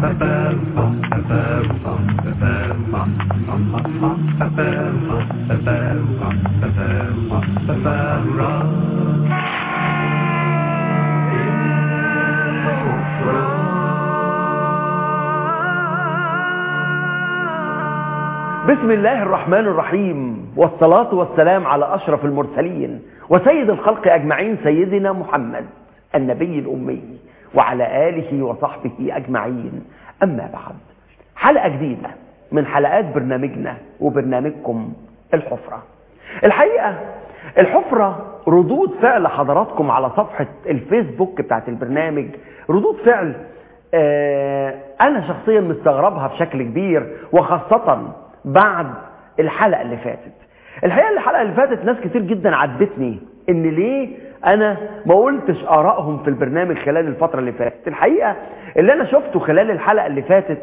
بسم الله الرحمن الرحيم والصلاة والسلام على أشرف المرسلين وسيد الخلق أجمعين سيدنا محمد النبي الأمي وعلى آله وصحبه أجمعين أما بعد حلقة جديدة من حلقات برنامجنا وبرنامجكم الحفرة الحقيقة الحفرة ردود فعل حضراتكم على صفحة الفيسبوك بتاعت البرنامج ردود فعل آه أنا شخصيا مستغربها بشكل كبير وخاصة بعد الحلقة اللي فاتت الحقيقة الحلقة اللي فاتت ناس كتير جدا عدتني ان ليه انا ما قلتش ارائهم في البرنامج خلال الفترة اللي فاتت الحقيقة اللي انا شفته خلال الحلقة اللي فاتت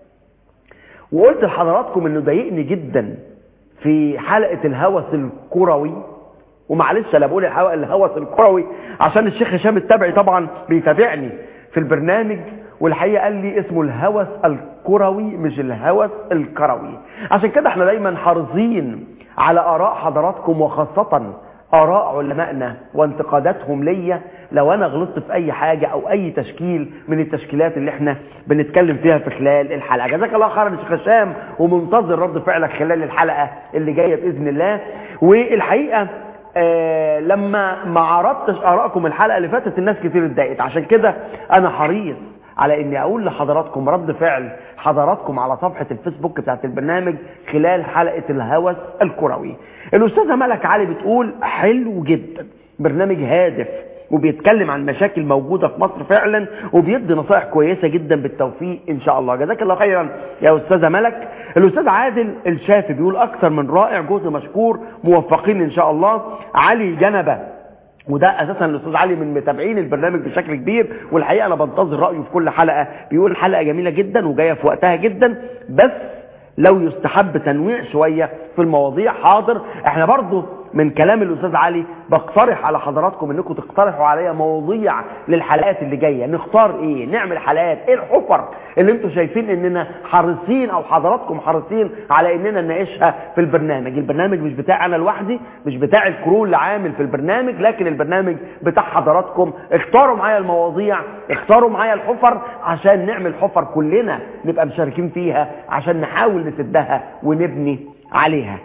وقلت لحضراتكم انه ضايقني جدا في حلقة الهوس الكروي ومعلش انا بقول الهوس الكروي عشان الشيخ هشام التبعي طبعا بيتابعني في البرنامج والحقيقة قال لي اسمه الهوس الكروي مش الهوس الكروي عشان كده احنا دايما حريصين على اراء حضراتكم وخاصة اراء علمائنا وانتقاداتهم ليا لو انا غلطت في اي حاجة او اي تشكيل من التشكيلات اللي احنا بنتكلم فيها في خلال الحلقة جزاك الله خيرا يا شيخ هشام ومنتظر رد فعلك خلال الحلقة اللي جاية باذن الله والحقيقة آه لما ما عرضتش ارائكم الحلقة اللي فاتت الناس كتير اتضايقت عشان كده انا حريص على اني اقول لحضراتكم رد فعل حضراتكم على صفحة الفيسبوك بتاعت البرنامج خلال حلقة الهوس الكروي الاستاذة ملك علي بتقول حلو جدا برنامج هادف وبيتكلم عن مشاكل موجودة في مصر فعلا وبيدي نصائح كويسة جدا بالتوفيق ان شاء الله جزاك الله خيرا يا استاذة ملك الاستاذ عادل الشافي بيقول اكثر من رائع جزء مشكور موفقين ان شاء الله علي جنبه وده اساسا الاستاذ علي من متابعين البرنامج بشكل كبير والحقيقه انا بنتظر رايه في كل حلقه بيقول الحلقه جميله جدا وجايه في وقتها جدا بس لو يستحب تنويع شويه في المواضيع حاضر احنا برضو من كلام الاستاذ علي بقترح على حضراتكم انكم تقترحوا عليا مواضيع للحلقات اللي جايه نختار ايه نعمل حلقات ايه الحفر اللي انتم شايفين اننا حريصين او حضراتكم حريصين على اننا نناقشها في البرنامج البرنامج مش بتاعي انا لوحدي مش بتاع الكرو اللي عامل في البرنامج لكن البرنامج بتاع حضراتكم اختاروا معايا المواضيع اختاروا معايا الحفر عشان نعمل حفر كلنا نبقى مشاركين فيها عشان نحاول نسدها ونبني عليها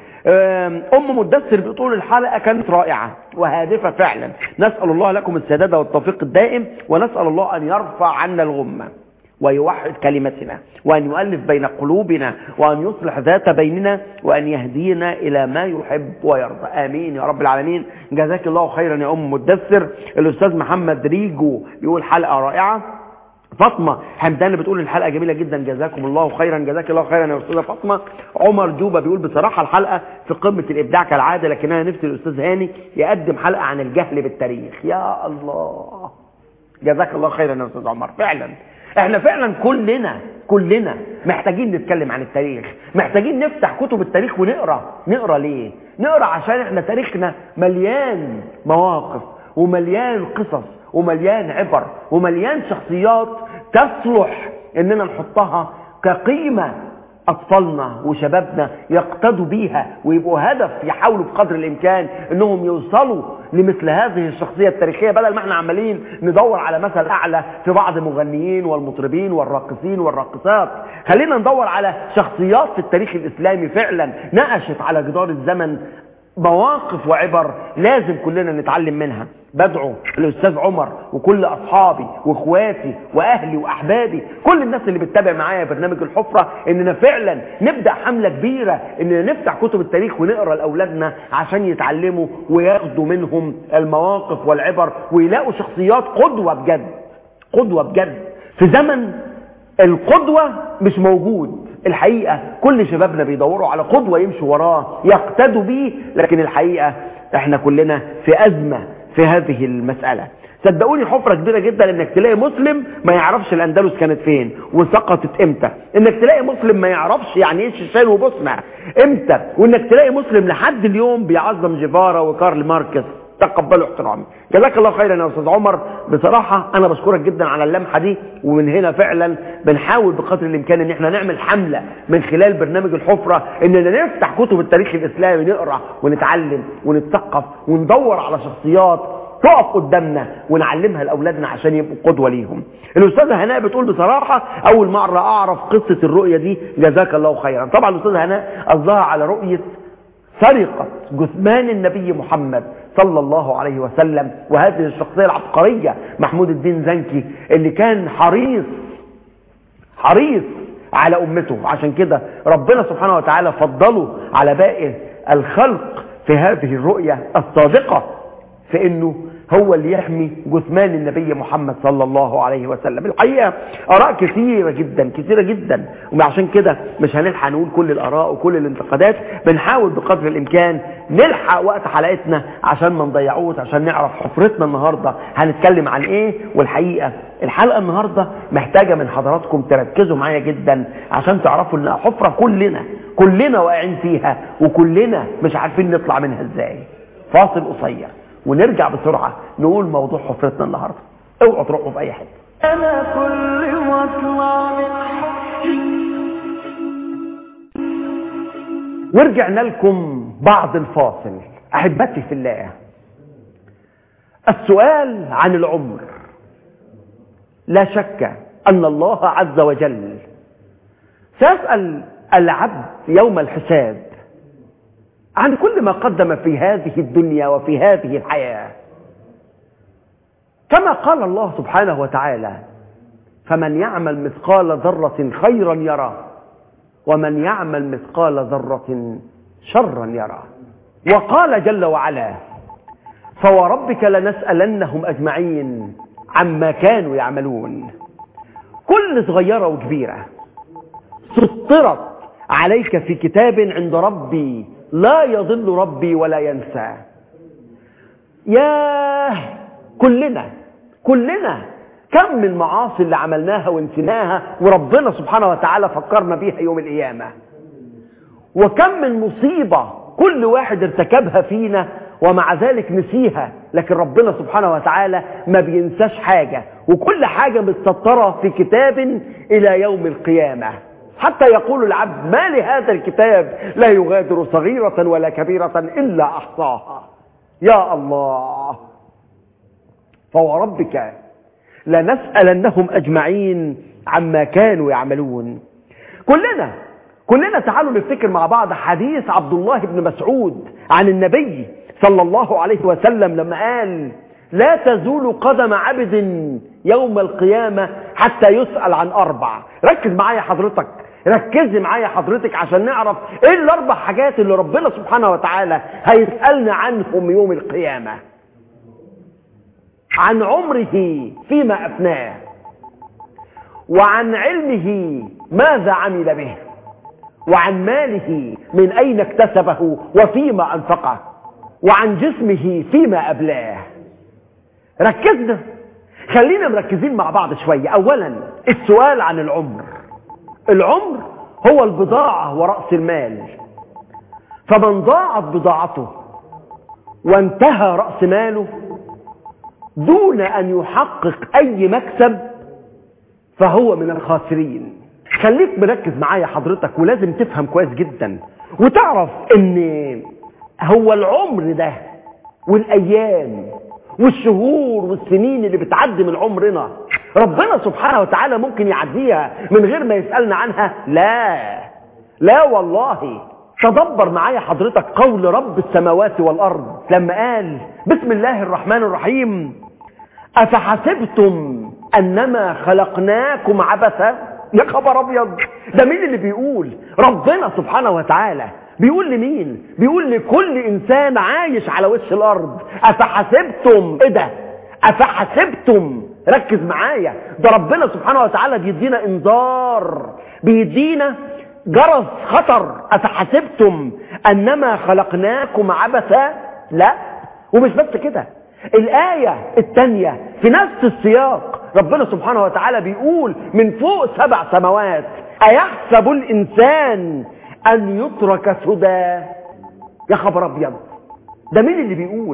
ام مدثر بتقول الحلقة كانت رائعة وهادفة فعلا نسأل الله لكم السداد والتوفيق الدائم ونسأل الله ان يرفع عنا الغمة ويوحد كلمتنا وأن يؤلف بين قلوبنا وأن يصلح ذات بيننا وأن يهدينا إلى ما يحب ويرضى آمين يا رب العالمين جزاك الله خيرا يا أم مدثر الأستاذ محمد ريجو يقول حلقة رائعة فاطمة حمدان بتقول الحلقة جميلة جدا جزاكم الله خيرا جزاك الله خيرا يا أستاذة فاطمة عمر جوبة بيقول بصراحة الحلقة في قمة الإبداع كالعادة لكن أنا نفسي الأستاذ هاني يقدم حلقة عن الجهل بالتاريخ يا الله جزاك الله خيرا يا أستاذ عمر فعلا احنا فعلا كلنا كلنا محتاجين نتكلم عن التاريخ محتاجين نفتح كتب التاريخ ونقرا نقرا ليه نقرا عشان احنا تاريخنا مليان مواقف ومليان قصص ومليان عبر ومليان شخصيات تصلح اننا نحطها كقيمة اطفالنا وشبابنا يقتدوا بيها ويبقوا هدف يحاولوا بقدر الامكان انهم يوصلوا لمثل هذه الشخصية التاريخية بدل ما احنا عمالين ندور على مثل اعلى في بعض المغنيين والمطربين والراقصين والراقصات خلينا ندور على شخصيات في التاريخ الاسلامي فعلا نقشت على جدار الزمن مواقف وعبر لازم كلنا نتعلم منها بدعو الاستاذ عمر وكل اصحابي واخواتي واهلي واحبابي كل الناس اللي بتتابع معايا برنامج الحفرة اننا فعلا نبدأ حملة كبيرة اننا نفتح كتب التاريخ ونقرا لاولادنا عشان يتعلموا وياخدوا منهم المواقف والعبر ويلاقوا شخصيات قدوة بجد قدوة بجد في زمن القدوة مش موجود الحقيقة كل شبابنا بيدوروا على قدوة يمشوا وراه يقتدوا بيه لكن الحقيقة احنا كلنا في أزمة في هذه المسألة صدقوني حفرة كبيرة جدا انك تلاقي مسلم ما يعرفش الاندلس كانت فين وسقطت امتى انك تلاقي مسلم ما يعرفش يعني ايه شيشان وبوسنة امتى وانك تلاقي مسلم لحد اليوم بيعظم جيفارا وكارل ماركس تقبلوا احترامي جزاك الله خيرا يا استاذ عمر بصراحه انا بشكرك جدا على اللمحه دي ومن هنا فعلا بنحاول بقدر الامكان ان احنا نعمل حمله من خلال برنامج الحفره اننا نفتح كتب التاريخ الاسلامي نقرا ونتعلم ونتثقف وندور على شخصيات تقف قدامنا ونعلمها لاولادنا عشان يبقوا قدوه ليهم الاستاذه هناء بتقول بصراحه اول مره اعرف قصه الرؤيه دي جزاك الله خيرا طبعا الاستاذه هناء قصدها على رؤيه سرقة جثمان النبي محمد صلى الله عليه وسلم وهذه الشخصية العبقرية محمود الدين زنكي اللي كان حريص حريص على أمته عشان كده ربنا سبحانه وتعالى فضله على باقي الخلق في هذه الرؤية الصادقة في انه هو اللي يحمي جثمان النبي محمد صلى الله عليه وسلم الحقيقة اراء كثيرة جدا كثيرة جدا وعشان كده مش هنلحق نقول كل الاراء وكل الانتقادات بنحاول بقدر الامكان نلحق وقت حلقتنا عشان ما نضيعوش عشان نعرف حفرتنا النهاردة هنتكلم عن ايه والحقيقة الحلقة النهاردة محتاجة من حضراتكم تركزوا معايا جدا عشان تعرفوا انها حفرة كلنا كلنا واقعين فيها وكلنا مش عارفين نطلع منها ازاي فاصل قصير ونرجع بسرعة نقول موضوع حفرتنا النهاردة اوعوا تروحوا في اي حته انا كل ما اطلع من ورجعنا لكم بعد الفاصل احبتي في الله السؤال عن العمر لا شك ان الله عز وجل سيسأل العبد يوم الحساب عن كل ما قدم في هذه الدنيا وفي هذه الحياة كما قال الله سبحانه وتعالى فمن يعمل مثقال ذرة خيرا يرى ومن يعمل مثقال ذرة شرا يرى وقال جل وعلا فوربك لنسألنهم أجمعين عما كانوا يعملون كل صغيرة وكبيرة سطرت عليك في كتاب عند ربي لا يضل ربي ولا ينسى ياه كلنا كلنا كم من معاصي اللي عملناها ونسيناها وربنا سبحانه وتعالى فكرنا بيها يوم القيامة وكم من مصيبة كل واحد ارتكبها فينا ومع ذلك نسيها لكن ربنا سبحانه وتعالى ما بينساش حاجة وكل حاجة متسطرة في كتاب إلى يوم القيامة حتى يقول العبد ما لهذا الكتاب لا يغادر صغيرة ولا كبيرة إلا أحصاها يا الله فوربك لنسألنهم أجمعين عما كانوا يعملون كلنا كلنا تعالوا نفتكر مع بعض حديث عبد الله بن مسعود عن النبي صلى الله عليه وسلم لما قال لا تزول قدم عبد يوم القيامة حتى يسأل عن أربع ركز معايا حضرتك ركزي معايا حضرتك عشان نعرف ايه الاربع حاجات اللي ربنا سبحانه وتعالى هيسألنا عنهم يوم القيامة عن عمره فيما أفناه وعن علمه ماذا عمل به وعن ماله من أين اكتسبه وفيما أنفقه وعن جسمه فيما أبلاه ركزنا خلينا مركزين مع بعض شوية أولا السؤال عن العمر العمر هو البضاعة ورأس المال فمن ضاعت بضاعته وانتهى رأس ماله دون أن يحقق أي مكسب فهو من الخاسرين خليك مركز معايا حضرتك ولازم تفهم كويس جدا وتعرف ان هو العمر ده والايام والشهور والسنين اللي بتعدي من عمرنا ربنا سبحانه وتعالى ممكن يعديها من غير ما يسألنا عنها لا لا والله تدبر معايا حضرتك قول رب السماوات والأرض لما قال بسم الله الرحمن الرحيم أفحسبتم أنما خلقناكم عبثا يا خبر أبيض ده مين اللي بيقول ربنا سبحانه وتعالى بيقول لمين بيقول لكل إنسان عايش على وش الأرض أفحسبتم إيه ده أفحسبتم ركز معايا ده ربنا سبحانه وتعالى بيدينا انذار بيدينا جرس خطر أفحسبتم أنما خلقناكم عبثا لا ومش بس كده الآية الثانية في نفس السياق ربنا سبحانه وتعالى بيقول من فوق سبع سماوات أيحسب الإنسان أن يترك سدى يا خبر أبيض ده مين اللي بيقول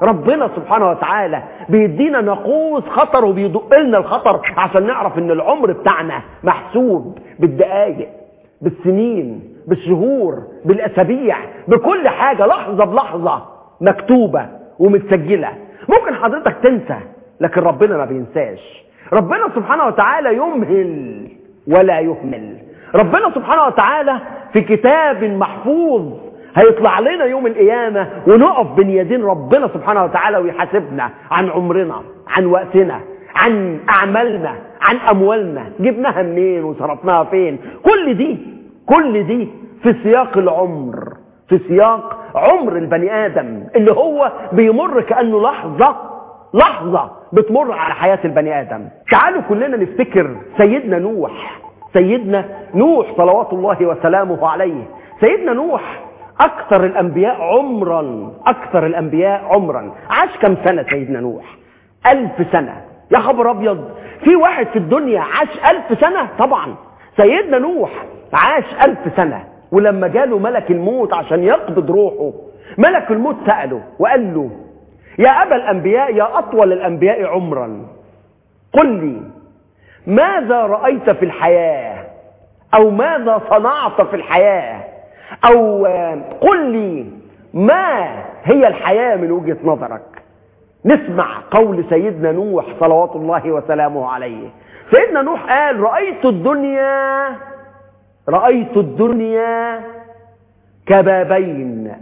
ربنا سبحانه وتعالى بيدينا ناقوس خطر وبيدق لنا الخطر عشان نعرف ان العمر بتاعنا محسوب بالدقايق بالسنين بالشهور بالاسابيع بكل حاجة لحظة بلحظة مكتوبة ومتسجلة ممكن حضرتك تنسى لكن ربنا ما بينساش ربنا سبحانه وتعالى يمهل ولا يهمل ربنا سبحانه وتعالى في كتاب محفوظ هيطلع لنا يوم القيامة ونقف بين يدين ربنا سبحانه وتعالى ويحاسبنا عن عمرنا عن وقتنا عن أعمالنا عن أموالنا جبناها منين وصرفناها فين كل دي كل دي في سياق العمر في سياق عمر البني آدم اللي هو بيمر كأنه لحظة لحظة بتمر على حياة البني آدم تعالوا كلنا نفتكر سيدنا نوح سيدنا نوح صلوات الله وسلامه عليه سيدنا نوح أكثر الأنبياء عمرا أكثر الأنبياء عمرا عاش كم سنة سيدنا نوح ألف سنة يا خبر أبيض في واحد في الدنيا عاش ألف سنة طبعا سيدنا نوح عاش ألف سنة ولما جاله ملك الموت عشان يقبض روحه ملك الموت سأله وقال له يا أبا الأنبياء يا أطول الأنبياء عمرا قل لي ماذا رأيت في الحياة أو ماذا صنعت في الحياة أو قل لي ما هي الحياة من وجهة نظرك نسمع قول سيدنا نوح صلوات الله وسلامه عليه سيدنا نوح قال رأيت الدنيا رأيت الدنيا كبابين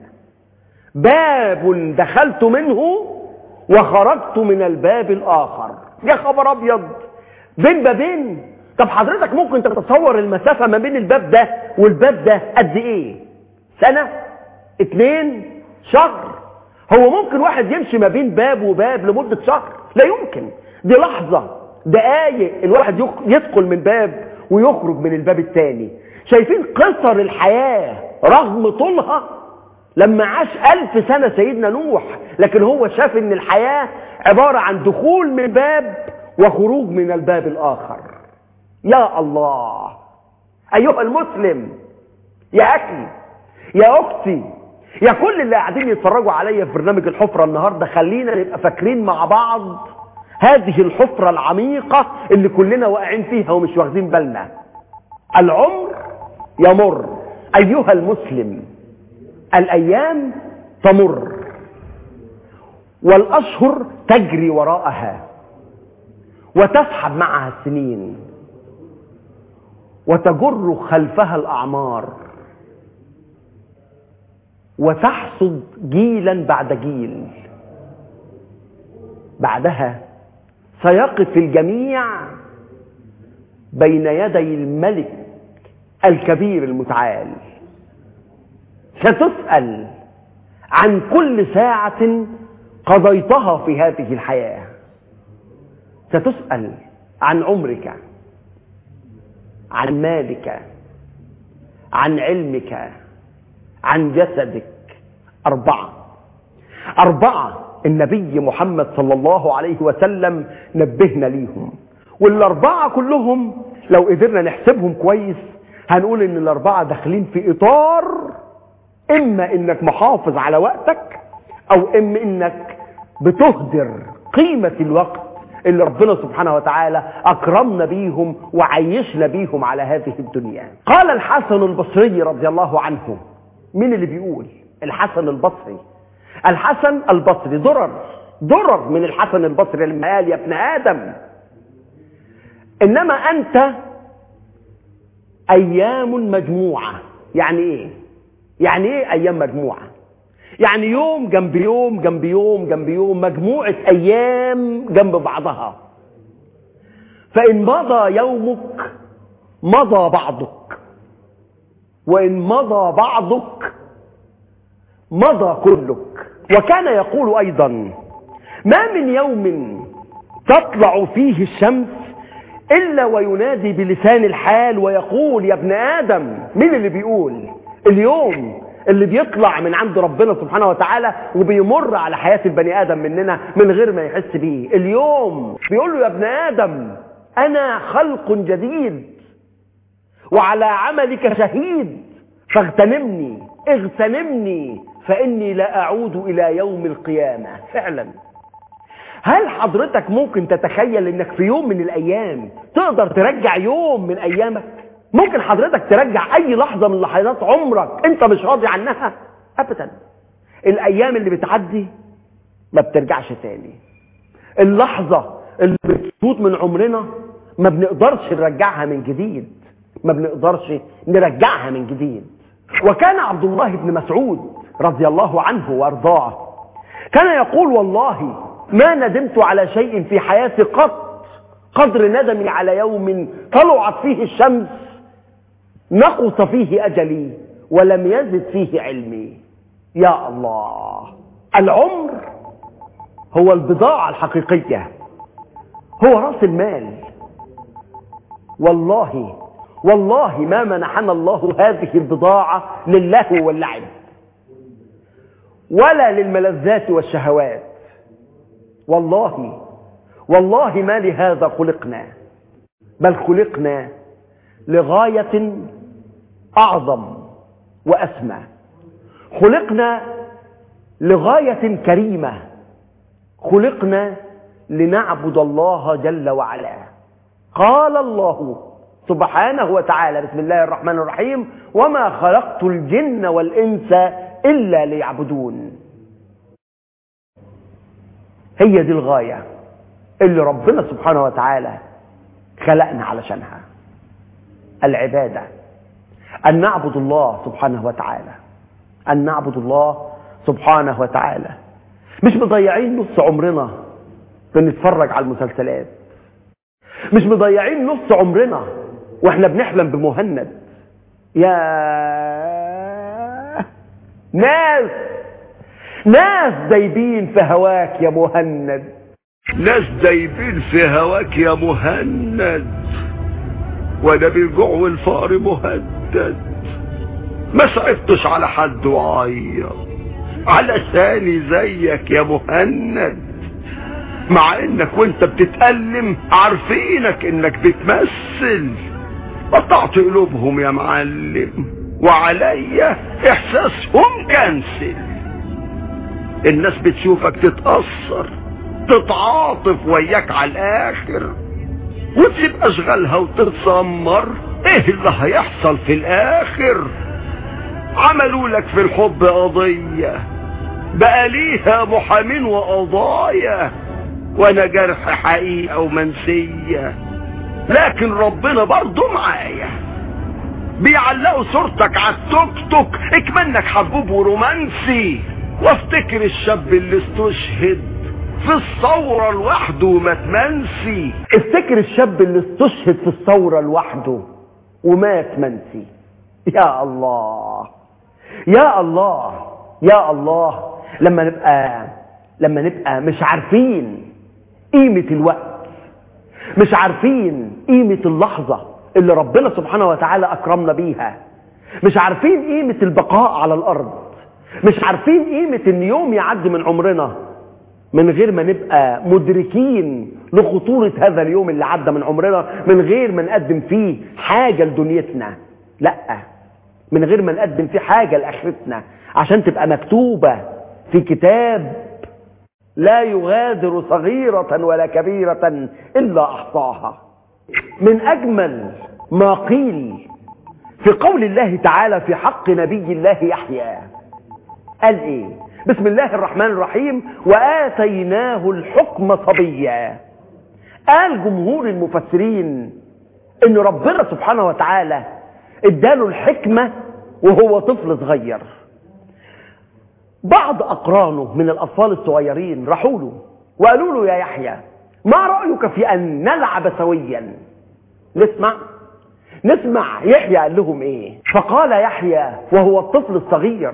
باب دخلت منه وخرجت من الباب الآخر يا خبر أبيض بين بابين طب حضرتك ممكن تتصور المسافة ما بين الباب ده والباب ده قد ايه سنة اتنين شهر هو ممكن واحد يمشي ما بين باب وباب لمدة شهر لا يمكن دي لحظة دقايق الواحد يدخل من باب ويخرج من الباب التاني شايفين قصر الحياة رغم طولها لما عاش ألف سنة سيدنا نوح لكن هو شاف ان الحياة عبارة عن دخول من باب وخروج من الباب الآخر يا الله أيها المسلم يا أخي يا أختي يا كل اللي قاعدين يتفرجوا عليا في برنامج الحفرة النهاردة خلينا نبقى فاكرين مع بعض هذه الحفرة العميقة اللي كلنا واقعين فيها ومش واخدين بالنا العمر يمر أيها المسلم الأيام تمر والأشهر تجري وراءها وتسحب معها السنين وتجر خلفها الأعمار وتحصد جيلا بعد جيل بعدها سيقف الجميع بين يدي الملك الكبير المتعال ستسأل عن كل ساعة قضيتها في هذه الحياة ستسأل عن عمرك عن مالك عن علمك عن جسدك أربعة أربعة النبي محمد صلى الله عليه وسلم نبهنا ليهم والأربعة كلهم لو قدرنا نحسبهم كويس هنقول ان الأربعة داخلين في إطار إما إنك محافظ على وقتك أو إما إنك بتهدر قيمة الوقت اللي ربنا سبحانه وتعالى أكرمنا بيهم وعيشنا بيهم على هذه الدنيا قال الحسن البصري رضي الله عنه مين اللي بيقول الحسن البصري الحسن البصري درر درر من الحسن البصري لما قال يا ابن آدم إنما أنت أيام مجموعة يعني إيه يعني إيه أيام مجموعة يعني يوم جنب يوم جنب يوم جنب يوم مجموعة أيام جنب بعضها فإن مضى يومك مضى بعضك وإن مضى بعضك مضى كلك وكان يقول أيضا ما من يوم تطلع فيه الشمس إلا وينادي بلسان الحال ويقول يا ابن آدم مين اللي بيقول اليوم اللي بيطلع من عند ربنا سبحانه وتعالى وبيمر على حياة البني آدم مننا من غير ما يحس بيه اليوم بيقول له يا ابن آدم أنا خلق جديد وعلى عملك شهيد فاغتنمني اغتنمني فإني لا أعود إلى يوم القيامة فعلا هل حضرتك ممكن تتخيل انك في يوم من الايام تقدر ترجع يوم من ايامك ممكن حضرتك ترجع اي لحظة من لحظات عمرك انت مش راضي عنها ابدا الايام اللي بتعدي ما بترجعش تاني اللحظة اللي بتفوت من عمرنا ما بنقدرش نرجعها من جديد ما بنقدرش نرجعها من جديد وكان عبد الله بن مسعود رضي الله عنه وارضاه كان يقول والله ما ندمت على شيء في حياتي قط قدر ندمي على يوم طلعت فيه الشمس نقص فيه أجلي ولم يزد فيه علمي يا الله العمر هو البضاعة الحقيقية هو رأس المال والله والله ما منحنا الله هذه البضاعة للهو واللعب ولا للملذات والشهوات والله والله ما لهذا خلقنا بل خلقنا لغاية أعظم وأسمى خلقنا لغاية كريمة خلقنا لنعبد الله جل وعلا قال الله سبحانه وتعالى بسم الله الرحمن الرحيم وما خلقت الجن والإنس إلا ليعبدون هي دي الغاية اللي ربنا سبحانه وتعالى خلقنا علشانها العبادة أن نعبد الله سبحانه وتعالى أن نعبد الله سبحانه وتعالى مش مضيعين نص عمرنا بنتفرج على المسلسلات مش مضيعين نص عمرنا واحنا بنحلم بمهند يا ناس ناس دايبين في هواك يا مهند ناس دايبين في هواك يا مهند وانا بالجوع والفقر مهدد ما صعبتش على حد وعيط على ثاني زيك يا مهند مع انك وانت بتتألم عارفينك انك بتمثل قطعت قلوبهم يا معلم وعليا احساسهم كنسل الناس بتشوفك تتأثر تتعاطف وياك على الاخر وتسيب اشغالها وتتسمر ايه اللي هيحصل في الاخر عملوا لك في الحب قضية بقى ليها محامين وقضايا وانا جرح حقيقة ومنسية لكن ربنا برضو معايا بيعلقوا صورتك على التوك توك اكمنك حبوب ورومانسي وافتكر الشاب اللي استشهد في الثورة لوحده وما تمنسي افتكر الشاب اللي استشهد في الثورة لوحده ومات منسي يا الله يا الله يا الله لما نبقى لما نبقى مش عارفين قيمة الوقت مش عارفين قيمة اللحظة اللي ربنا سبحانه وتعالى أكرمنا بيها مش عارفين قيمة البقاء على الأرض مش عارفين قيمة ان يوم يعدي من عمرنا من غير ما نبقى مدركين لخطورة هذا اليوم اللي عدى من عمرنا من غير ما نقدم فيه حاجة لدنيتنا لا من غير ما نقدم فيه حاجة لآخرتنا عشان تبقى مكتوبة في كتاب لا يغادر صغيرة ولا كبيرة إلا أحصاها من أجمل ما قيل في قول الله تعالى في حق نبي الله يحيى قال ايه بسم الله الرحمن الرحيم وآتيناه الحكم صبيا قال جمهور المفسرين ان ربنا سبحانه وتعالى اداله الحكمة وهو طفل صغير بعض اقرانه من الاطفال الصغيرين راحوا له وقالوا له يا يحيى ما رأيك في ان نلعب سويا نسمع نسمع يحيى قال لهم ايه فقال يحيى وهو الطفل الصغير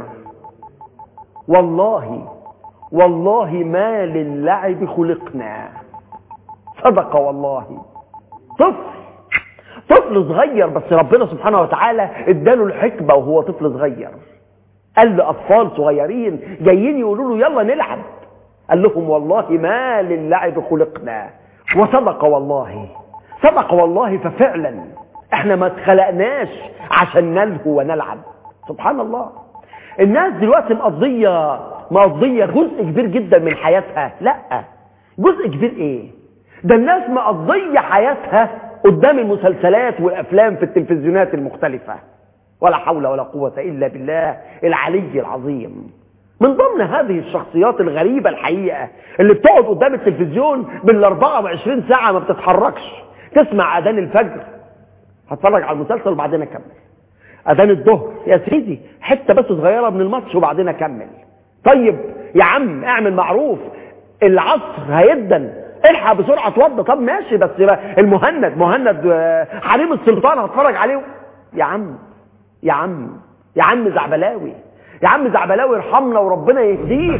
والله والله ما للعب خلقنا صدق والله طفل طفل صغير بس ربنا سبحانه وتعالى اداله الحكمة وهو طفل صغير قال لأطفال صغيرين جايين يقولوا له يلا نلعب قال لهم والله ما للعب خلقنا وصدق والله صدق والله ففعلا احنا ما اتخلقناش عشان نلهو ونلعب سبحان الله الناس دلوقتي مقضية مقضية جزء كبير جدا من حياتها لا جزء كبير ايه ده الناس مقضية حياتها قدام المسلسلات والافلام في التلفزيونات المختلفة ولا حول ولا قوة الا بالله العلي العظيم من ضمن هذه الشخصيات الغريبة الحقيقة اللي بتقعد قدام التلفزيون بال 24 ساعة ما بتتحركش تسمع اذان الفجر هتفرج على المسلسل وبعدين اكمل اذان الظهر يا سيدي حته بس صغيره من الماتش وبعدين اكمل طيب يا عم اعمل معروف العصر هيدن الحق بسرعه اتوضى طب ماشي بس بقى المهند مهند آه، حريم السلطان هتفرج عليه يا عم يا عم يا عم زعبلاوي يا عم زعبلاوي ارحمنا وربنا يهديك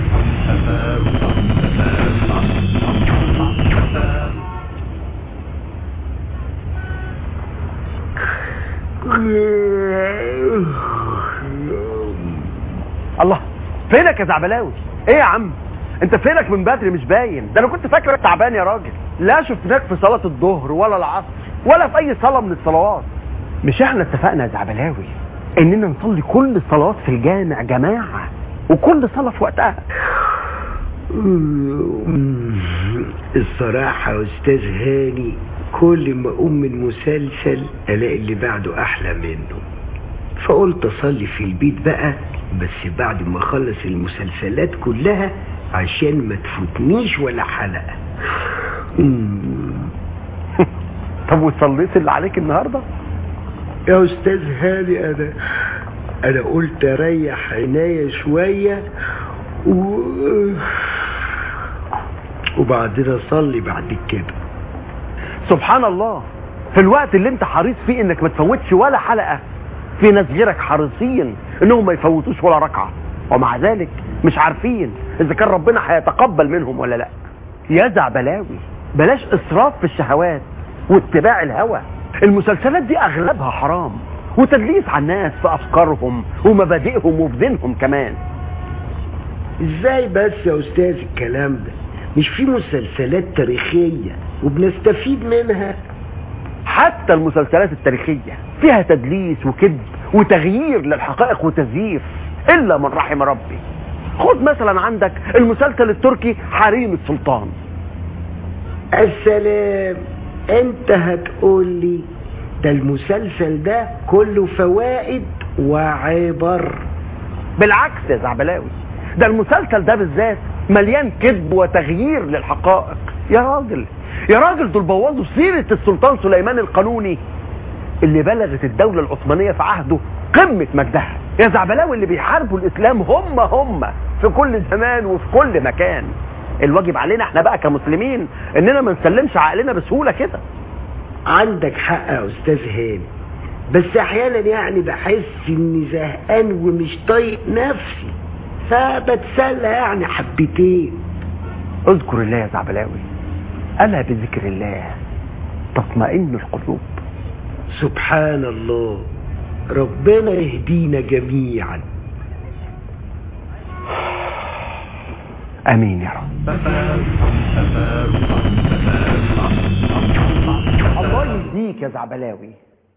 الله فينك يا زعبلاوي ايه يا عم انت فينك من بدري مش باين ده انا كنت فاكرك تعبان يا راجل لا شفناك في صلاة الظهر ولا العصر ولا في اي صلاة من الصلوات مش احنا اتفقنا يا زعبلاوي اننا نصلي كل الصلوات في الجامع جماعة وكل صلاة في وقتها الصراحة يا أستاذ هاني كل ما أقوم من مسلسل ألاقي اللي بعده أحلى منه فقلت أصلي في البيت بقى بس بعد ما أخلص المسلسلات كلها عشان ما تفوتنيش ولا حلقة مم. طب وصليت اللي عليك النهاردة يا أستاذ هاني أنا أنا قلت أريح عناية شوية و... وبعدين أصلي بعد كده سبحان الله في الوقت اللي انت حريص فيه انك ما تفوتش ولا حلقة في ناس غيرك حريصين انهم ما يفوتوش ولا ركعة ومع ذلك مش عارفين اذا كان ربنا هيتقبل منهم ولا لا يا زعبلاوي بلاش اسراف في الشهوات واتباع الهوى المسلسلات دي اغلبها حرام وتدليس على الناس في افكارهم ومبادئهم وبدينهم كمان ازاي بس يا أستاذ الكلام ده مش في مسلسلات تاريخية وبنستفيد منها حتى المسلسلات التاريخية فيها تدليس وكذب وتغيير للحقائق وتزييف إلا من رحم ربي خد مثلا عندك المسلسل التركي حريم السلطان السلام انت هتقول لي ده المسلسل ده كله فوائد وعبر بالعكس يا زعبلاوي ده المسلسل ده بالذات مليان كذب وتغيير للحقائق يا راجل يا راجل دول بوظوا سيرة السلطان سليمان القانوني اللي بلغت الدولة العثمانية في عهده قمة مجدها يا زعبلاوي اللي بيحاربوا الإسلام هم هم في كل زمان وفي كل مكان الواجب علينا احنا بقى كمسلمين اننا ما نسلمش عقلنا بسهولة كده عندك حق يا استاذ هاني بس احيانا يعني بحس اني زهقان ومش طايق نفسي فبتسلى يعني حبتين اذكر الله يا زعبلاوي ألا بذكر الله تطمئن القلوب سبحان الله ربنا يهدينا جميعا امين يا رب الله يهديك يا زعبلاوي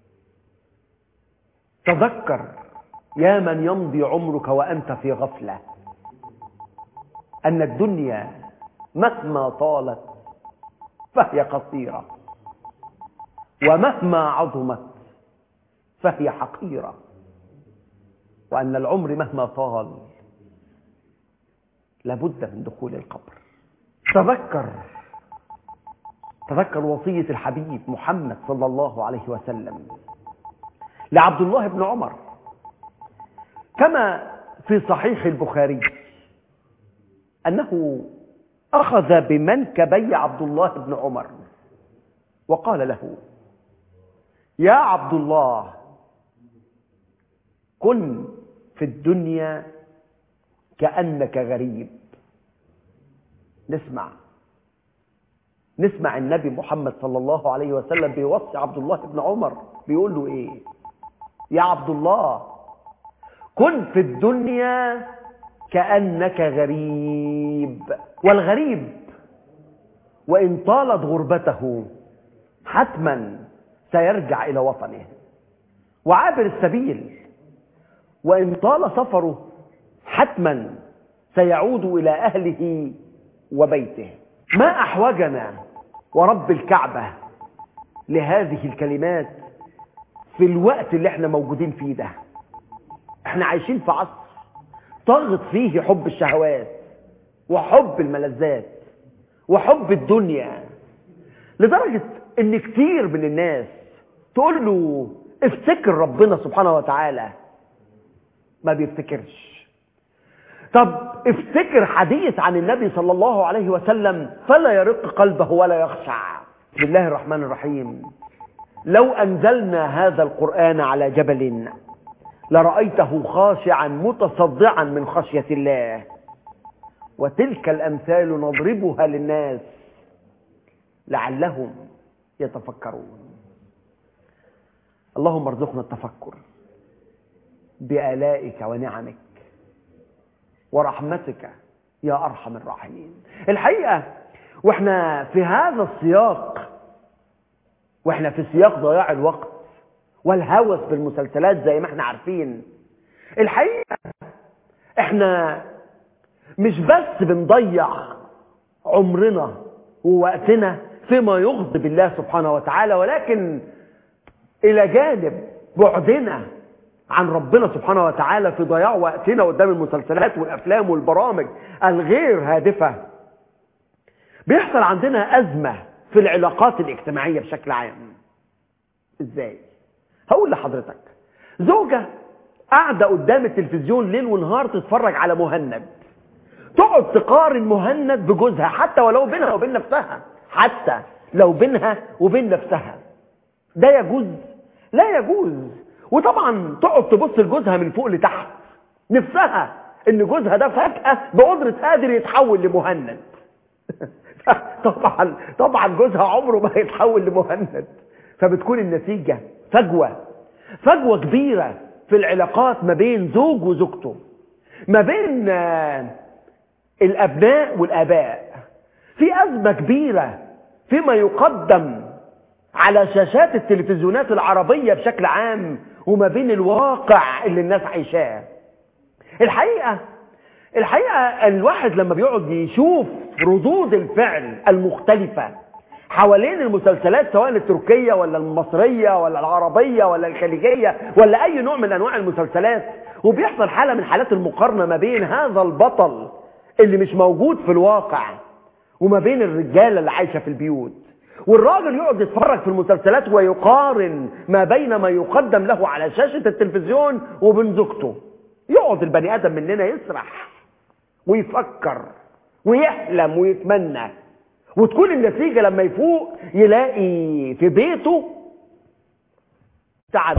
تذكر يا من يمضي عمرك وانت في غفله ان الدنيا مهما طالت فهي قصيره ومهما عظمت فهي حقيره وان العمر مهما طال لابد من دخول القبر تذكر تذكر وصية الحبيب محمد صلى الله عليه وسلم لعبد الله بن عمر كما في صحيح البخاري أنه أخذ بمنكبي عبد الله بن عمر وقال له يا عبد الله كن في الدنيا كأنك غريب نسمع نسمع النبي محمد صلى الله عليه وسلم بيوصي عبد الله بن عمر بيقول له ايه يا عبد الله كن في الدنيا كأنك غريب والغريب وإن طالت غربته حتما سيرجع إلى وطنه وعابر السبيل وإن طال سفره حتما سيعود إلى أهله وبيته ما أحوجنا ورب الكعبة لهذه الكلمات في الوقت اللي احنا موجودين فيه ده احنا عايشين في عصر طغت فيه حب الشهوات وحب الملذات وحب الدنيا لدرجة ان كتير من الناس تقول له افتكر ربنا سبحانه وتعالى ما بيفتكرش طب افتكر حديث عن النبي صلى الله عليه وسلم فلا يرق قلبه ولا يخشع بسم الله الرحمن الرحيم لو أنزلنا هذا القرآن على جبل لرأيته خاشعا متصدعا من خشية الله وتلك الأمثال نضربها للناس لعلهم يتفكرون اللهم ارزقنا التفكر بآلائك ونعمك ورحمتك يا أرحم الراحمين الحقيقة واحنا في هذا السياق واحنا في سياق ضياع الوقت والهوس بالمسلسلات زي ما احنا عارفين الحقيقة احنا مش بس بنضيع عمرنا ووقتنا فيما يغضب الله سبحانه وتعالى ولكن الى جانب بعدنا عن ربنا سبحانه وتعالى في ضياع وقتنا قدام المسلسلات والافلام والبرامج الغير هادفة بيحصل عندنا ازمة في العلاقات الاجتماعية بشكل عام ازاي هقول لحضرتك زوجة قاعدة قدام التلفزيون ليل ونهار تتفرج على مهند تقعد تقارن مهند بجوزها حتى ولو بينها وبين نفسها حتى لو بينها وبين نفسها ده يجوز لا يجوز وطبعا تقعد تبص لجوزها من فوق لتحت نفسها ان جوزها ده فجأة بقدرة قادر يتحول لمهند طبعا طبعا جوزها عمره ما هيتحول لمهند فبتكون النتيجة فجوة فجوة كبيرة في العلاقات ما بين زوج وزوجته ما بين الأبناء والآباء في أزمة كبيرة فيما يقدم على شاشات التلفزيونات العربية بشكل عام وما بين الواقع اللي الناس عايشاه الحقيقة الحقيقة الواحد لما بيقعد يشوف ردود الفعل المختلفة حوالين المسلسلات سواء التركية ولا المصرية ولا العربية ولا الخليجية ولا أي نوع من أنواع المسلسلات وبيحصل حالة من حالات المقارنة ما بين هذا البطل اللي مش موجود في الواقع وما بين الرجالة اللي عايشة في البيوت والراجل يقعد يتفرج في المسلسلات ويقارن ما بين ما يقدم له على شاشة التلفزيون وبين زوجته يقعد البني آدم مننا يسرح ويفكر ويحلم ويتمنى وتكون النتيجة لما يفوق يلاقي في بيته تعب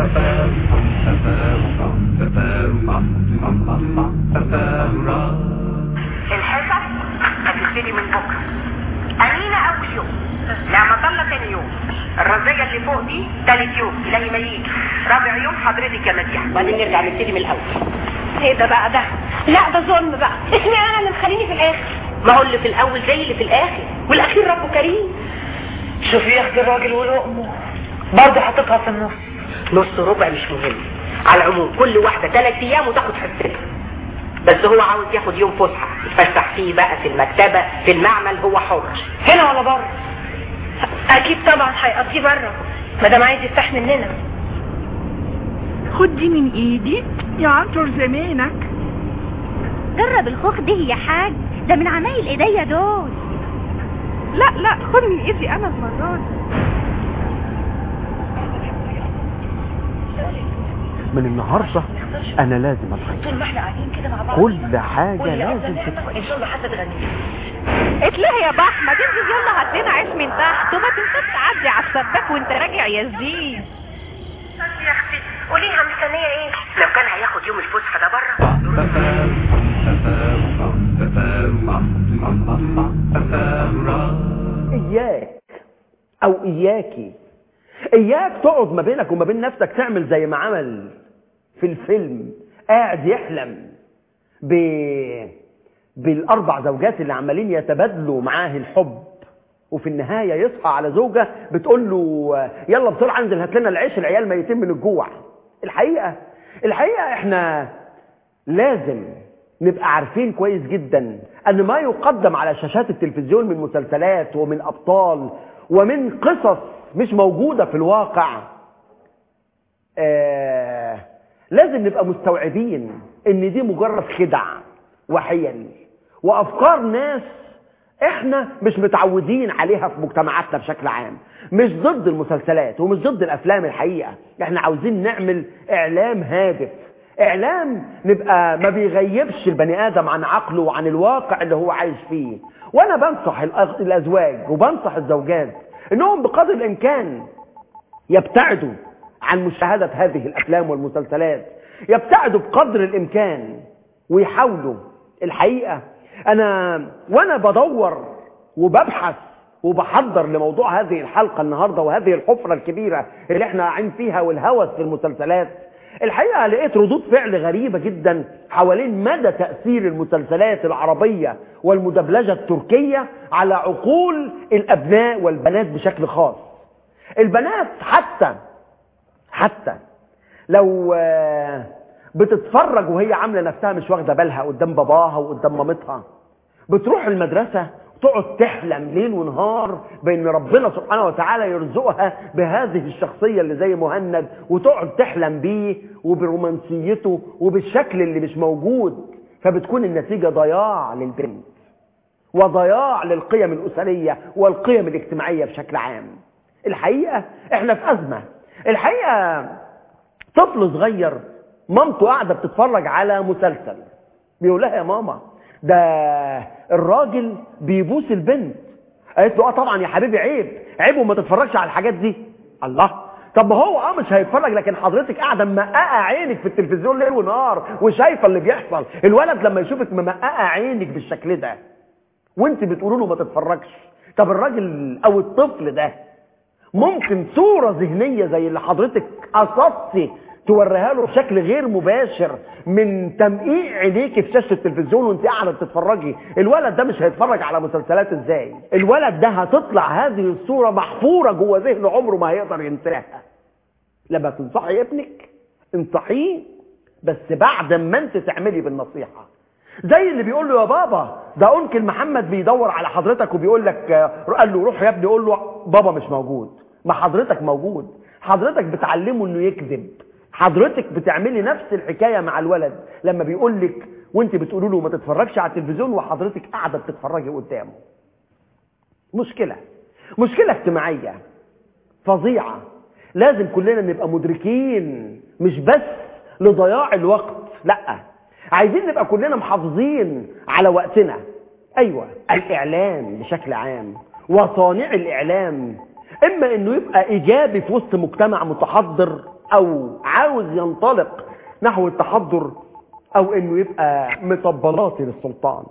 الحصص هتبتدي من بكره امينه اول يوم نعمة الله تاني يوم الرزية اللي فوق دي تالت يوم الى ما يجي رابع يوم حضرتك يا مديحة وبعدين نرجع نبتدي من الاول ايه ده بقى ده لا ده ظلم بقى اشمعنى انا اللي مخليني في الاخر ما هو اللي في الاول زي اللي في الاخر والاخير ربه كريم شوفي يا اختي الراجل ولقمه برضه حاططها في النص نص ربع مش مهم على العموم كل واحدة ثلاث ايام وتاخد حصتها بس هو عاوز ياخد يوم فسحة يتفسح فيه بقى في المكتبة في المعمل هو حر هنا ولا بره اكيد طبعا هيقضيه بره ما دام عايز يفتح مننا خد دي من ايدي يا عنتر زمانك جرب الخوخ ده يا حاج ده من عمايل ايديا دول لا لا خد من ايدي انا المرة دي من النهاردة أنا لازم أتغير طول ما احنا قاعدين كده مع بعض كل حاجة قولي لازم أفضل هنا، تتغير ان شاء الله حتى تغني اتلهي يا بحمد انزل يلا هات لنا عيش من تحت وما تنساش تعدي على السباك وانت راجع يا زين يا اختي قوليها مستنية ايه لو كان هياخد يوم الفسحة ده بره إياك أو إياكي إياك تقعد ما بينك وما بين نفسك تعمل زي ما عمل في الفيلم قاعد يحلم ب... بالأربع زوجات اللي عمالين يتبادلوا معاه الحب وفي النهاية يصحى على زوجة بتقول له يلا بسرعة انزل هات لنا العيش العيال ميتين من الجوع الحقيقة الحقيقة احنا لازم نبقى عارفين كويس جدا ان ما يقدم على شاشات التلفزيون من مسلسلات ومن ابطال ومن قصص مش موجودة في الواقع آه لازم نبقى مستوعبين ان دي مجرد خدع وحيل وافكار ناس احنا مش متعودين عليها في مجتمعاتنا بشكل عام مش ضد المسلسلات ومش ضد الافلام الحقيقة احنا عاوزين نعمل اعلام هادف اعلام نبقى ما بيغيبش البني ادم عن عقله وعن الواقع اللي هو عايش فيه وانا بنصح الأز- الازواج وبنصح الزوجات انهم بقدر الامكان يبتعدوا عن مشاهدة هذه الافلام والمسلسلات يبتعدوا بقدر الامكان ويحاولوا الحقيقة انا وانا بدور وببحث وبحضر لموضوع هذه الحلقة النهاردة وهذه الحفرة الكبيرة اللي احنا عين فيها والهوس في المسلسلات الحقيقة لقيت ردود فعل غريبة جدا حوالين مدى تأثير المسلسلات العربية والمدبلجة التركية على عقول الأبناء والبنات بشكل خاص البنات حتى حتى لو آه، بتتفرج وهي عاملة نفسها مش واخدة بالها قدام باباها وقدام مامتها بتروح المدرسة تقعد تحلم ليل ونهار بان ربنا سبحانه وتعالى يرزقها بهذه الشخصية اللي زي مهند وتقعد تحلم بيه وبرومانسيته وبالشكل اللي مش موجود فبتكون النتيجة ضياع للبنت وضياع للقيم الأسرية والقيم الاجتماعية بشكل عام الحقيقة احنا في أزمة الحقيقة طفل صغير مامته قاعدة بتتفرج على مسلسل بيقول لها يا ماما ده الراجل بيبوس البنت قالت له اه طبعا يا حبيبي عيب عيب وما تتفرجش على الحاجات دي الله طب ما هو اه مش هيتفرج لكن حضرتك قاعده ممققه عينك في التلفزيون ليل ونهار وشايفه اللي بيحصل الولد لما يشوفك ممققه عينك بالشكل ده وانت بتقولوا له ما تتفرجش طب الراجل او الطفل ده ممكن صورة ذهنية زي اللي حضرتك قصدتي توريها له بشكل غير مباشر من تمقيع عينيك في شاشة التلفزيون وانت قاعدة بتتفرجي الولد ده مش هيتفرج على مسلسلات ازاي الولد ده هتطلع هذه الصورة محفورة جوه ذهنه عمره ما هيقدر ينساها لما تنصحي ابنك انصحيه بس بعد ما انت تعملي بالنصيحة زي اللي بيقول له يا بابا ده انكل محمد بيدور على حضرتك وبيقول لك آه، قال له روح يا ابني قول له بابا مش موجود ما حضرتك موجود حضرتك بتعلمه انه يكذب حضرتك بتعملي نفس الحكايه مع الولد لما بيقول لك وانت بتقولوا له ما تتفرجش على التلفزيون وحضرتك قاعده بتتفرجي قدامه مشكله مشكله اجتماعيه فظيعه لازم كلنا نبقى مدركين مش بس لضياع الوقت لا عايزين نبقى كلنا محافظين على وقتنا ايوه الاعلام بشكل عام وصانع الاعلام اما انه يبقى ايجابي في وسط مجتمع متحضر او عاوز ينطلق نحو التحضر او انه يبقى مطبلاتي للسلطان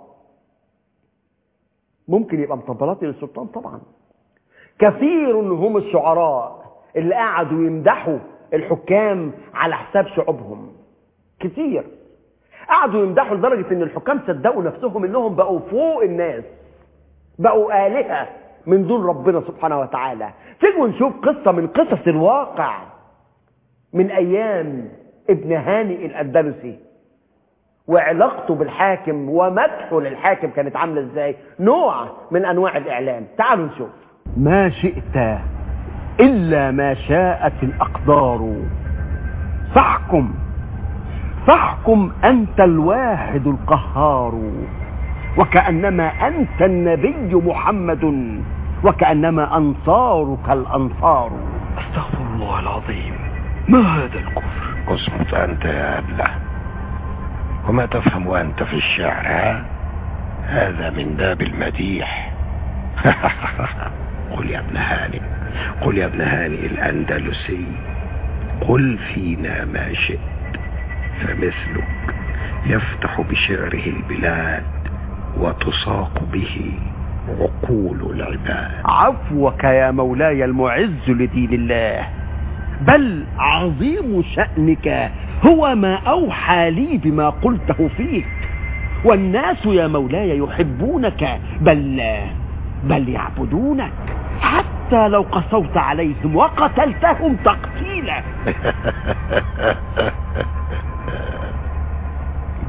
ممكن يبقى مطبلاتي للسلطان طبعا كثير هم الشعراء اللي قعدوا يمدحوا الحكام على حساب شعوبهم كتير قعدوا يمدحوا لدرجة ان الحكام صدقوا نفسهم انهم بقوا فوق الناس بقوا آلهة من دون ربنا سبحانه وتعالى تيجوا نشوف قصة من قصص الواقع من ايام ابن هاني الاندلسي وعلاقته بالحاكم ومدحه للحاكم كانت عاملة ازاي نوع من انواع الاعلام تعالوا نشوف ما شئت إلا ما شاءت الأقدار فاحكم فاحكم أنت الواحد القهار وكأنما أنت النبي محمد وكأنما أنصارك الأنصار استغفر الله العظيم ما هذا الكفر اسكت أنت يا أبله وما تفهم أنت في الشعر ها؟ هذا من باب المديح قل يا ابن هاني قل يا ابن هاني الأندلسي قل فينا ما شئت فمثلك يفتح بشعره البلاد وتساق به عقول العباد عفوك يا مولاي المعز لدين الله بل عظيم شأنك هو ما أوحى لي بما قلته فيك والناس يا مولاي يحبونك بل بل يعبدونك حتى لو قسوت عليهم وقتلتهم تقتيلا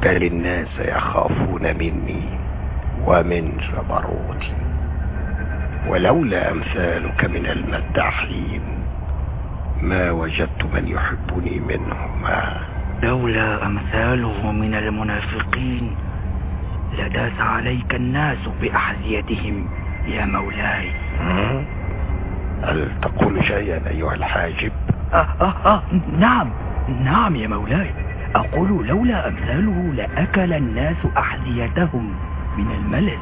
بل الناس يخافون مني ومن جبروتي ولولا أمثالك من المداحين ما وجدت من يحبني منهما لولا أمثاله من المنافقين لداس عليك الناس بأحذيتهم يا مولاي هل تقول شيئا أيها الحاجب آه آه آه نعم نعم يا مولاي أقول لولا أمثاله لأكل الناس أحذيتهم من الملل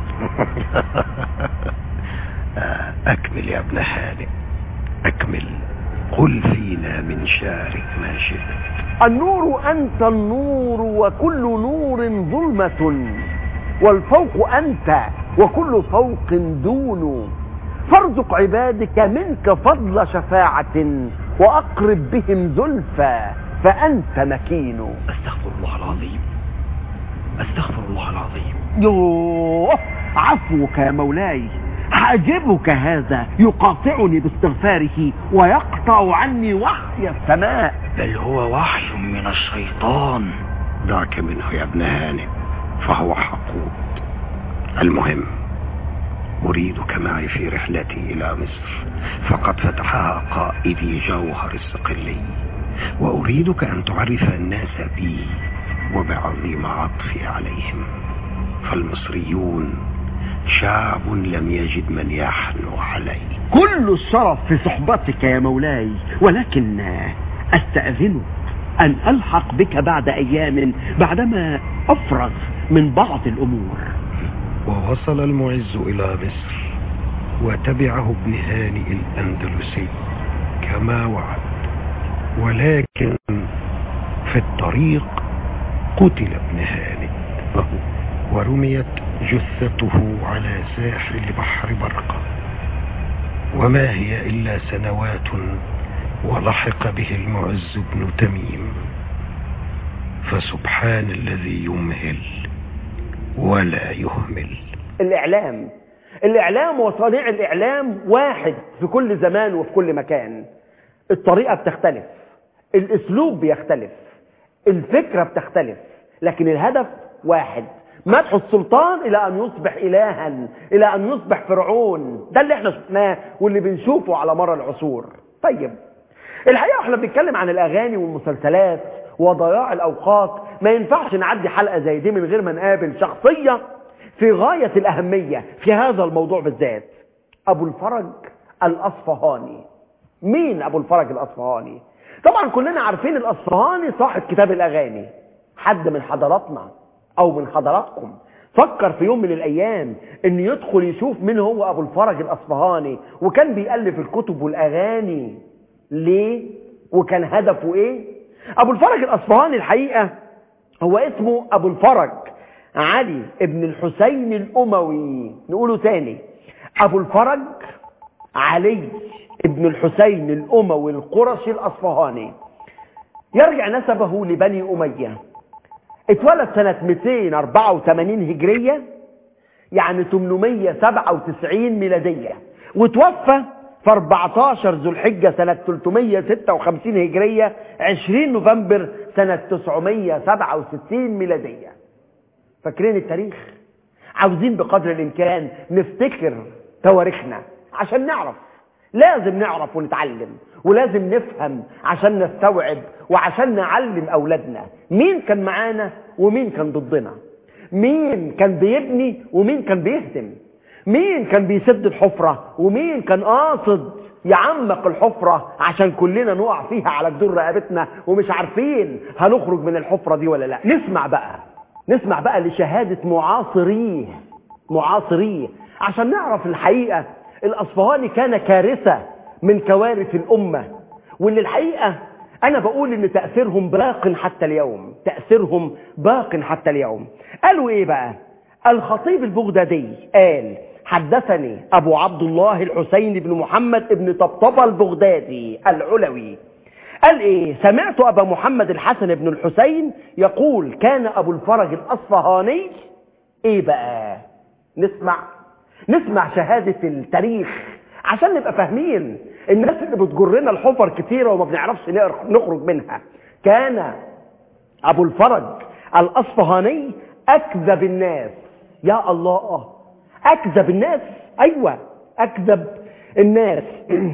أكمل يا ابن هانئ أكمل قل فينا من شعرك ما شئت النور أنت النور وكل نور ظلمة والفوق أنت وكل فوق دون فارزق عبادك منك فضل شفاعة وأقرب بهم زلفى فأنت مكين أستغفر الله العظيم أستغفر الله العظيم يوه عفوك يا مولاي حاجبك هذا يقاطعني باستغفاره ويقطع عني وحي السماء بل هو وحي من الشيطان دعك منه يا ابن هانئ فهو حقود المهم أريدك معي في رحلتي إلى مصر فقد فتحها قائدي جوهر الصقلي وأريدك أن تعرف الناس بي وبعظيم عطفي عليهم فالمصريون شعب لم يجد من يحنو عليه كل الشرف في صحبتك يا مولاي ولكن أستأذنك أن ألحق بك بعد أيام بعدما أفرغ من بعض الأمور ووصل المعز إلى مصر وتبعه ابن هانئ الأندلسي كما وعد ولكن في الطريق قتل ابن هانئ ورميت جثته على ساحل بحر برقة وما هي إلا سنوات ولحق به المعز بن تميم فسبحان الذي يمهل ولا يهمل الإعلام الإعلام وصانع الإعلام واحد في كل زمان وفي كل مكان الطريقة بتختلف الأسلوب بيختلف الفكرة بتختلف لكن الهدف واحد مدح السلطان إلى أن يصبح إلها إلى أن يصبح فرعون ده اللي احنا شفناه واللي بنشوفه على مر العصور طيب الحقيقة احنا بنتكلم عن الأغاني والمسلسلات وضياع الأوقات ما ينفعش نعدي حلقة زي دي من غير ما نقابل شخصية في غاية الأهمية في هذا الموضوع بالذات أبو الفرج الأصفهاني مين أبو الفرج الأصفهاني طبعا كلنا عارفين الأصفهاني صاحب كتاب الأغاني حد من حضراتنا أو من حضراتكم فكر في يوم من الأيام أن يدخل يشوف مين هو أبو الفرج الأصفهاني وكان بيألف الكتب والأغاني ليه وكان هدفه إيه أبو الفرج الأصفهاني الحقيقة هو اسمه أبو الفرج علي ابن الحسين الأموي نقوله تاني أبو الفرج علي ابن الحسين الأموي القرشي الأصفهاني يرجع نسبه لبني أمية اتولد سنة 284 هجرية يعني 897 ميلادية وتوفى في 14 ذو الحجة سنة 356 هجرية 20 نوفمبر سنة 967 ميلادية فاكرين التاريخ عاوزين بقدر الإمكان نفتكر تواريخنا عشان نعرف لازم نعرف ونتعلم ولازم نفهم عشان نستوعب وعشان نعلم أولادنا مين كان معانا ومين كان ضدنا مين كان بيبني ومين كان بيهدم مين كان بيسد الحفرة ومين كان قاصد يعمق الحفرة عشان كلنا نقع فيها على جدور رقبتنا ومش عارفين هنخرج من الحفرة دي ولا لا نسمع بقى نسمع بقى لشهادة معاصريه معاصريه عشان نعرف الحقيقة الأصفهاني كان كارثة من كوارث الأمة واللي الحقيقة أنا بقول إن تأثيرهم باق حتى اليوم تأثيرهم باق حتى اليوم قالوا إيه بقى الخطيب البغدادي قال حدثني أبو عبد الله الحسين بن محمد بن طبطبة البغدادي العلوي قال إيه سمعت أبا محمد الحسن بن الحسين يقول كان أبو الفرج الأصفهاني إيه بقى نسمع نسمع شهادة التاريخ عشان نبقى فاهمين الناس اللي بتجرنا الحفر كتيرة وما بنعرفش نخرج منها كان أبو الفرج الأصفهاني أكذب الناس يا الله أكذب الناس أيوة أكذب الناس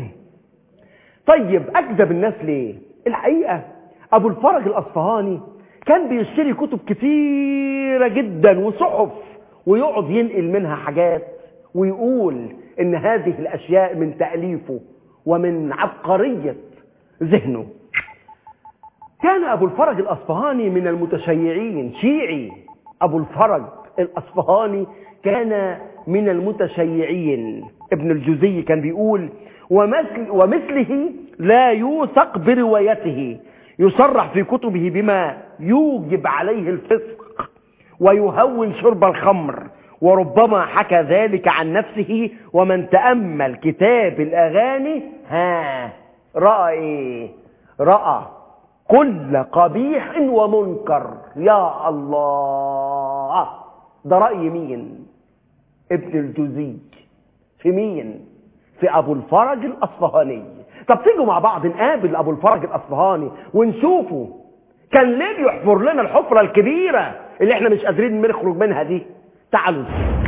طيب أكذب الناس ليه الحقيقة أبو الفرج الأصفهاني كان بيشتري كتب كتيرة جدا وصحف ويقعد ينقل منها حاجات ويقول إن هذه الأشياء من تأليفه ومن عبقرية ذهنه كان أبو الفرج الأصفهاني من المتشيعين شيعي أبو الفرج الأصفهاني كان من المتشيعين ابن الجوزي كان بيقول ومثل ومثله لا يوثق بروايته يصرح في كتبه بما يوجب عليه الفسق ويهون شرب الخمر وربما حكى ذلك عن نفسه ومن تأمل كتاب الأغاني ها رأى إيه رأى كل قبيح ومنكر يا الله ده رأي مين ابن الجوزي في مين في أبو الفرج الأصفهاني طب تيجوا مع بعض نقابل أبو الفرج الأصفهاني ونشوفه كان ليه بيحفر لنا الحفرة الكبيرة اللي احنا مش قادرين نخرج منها دي تعالوا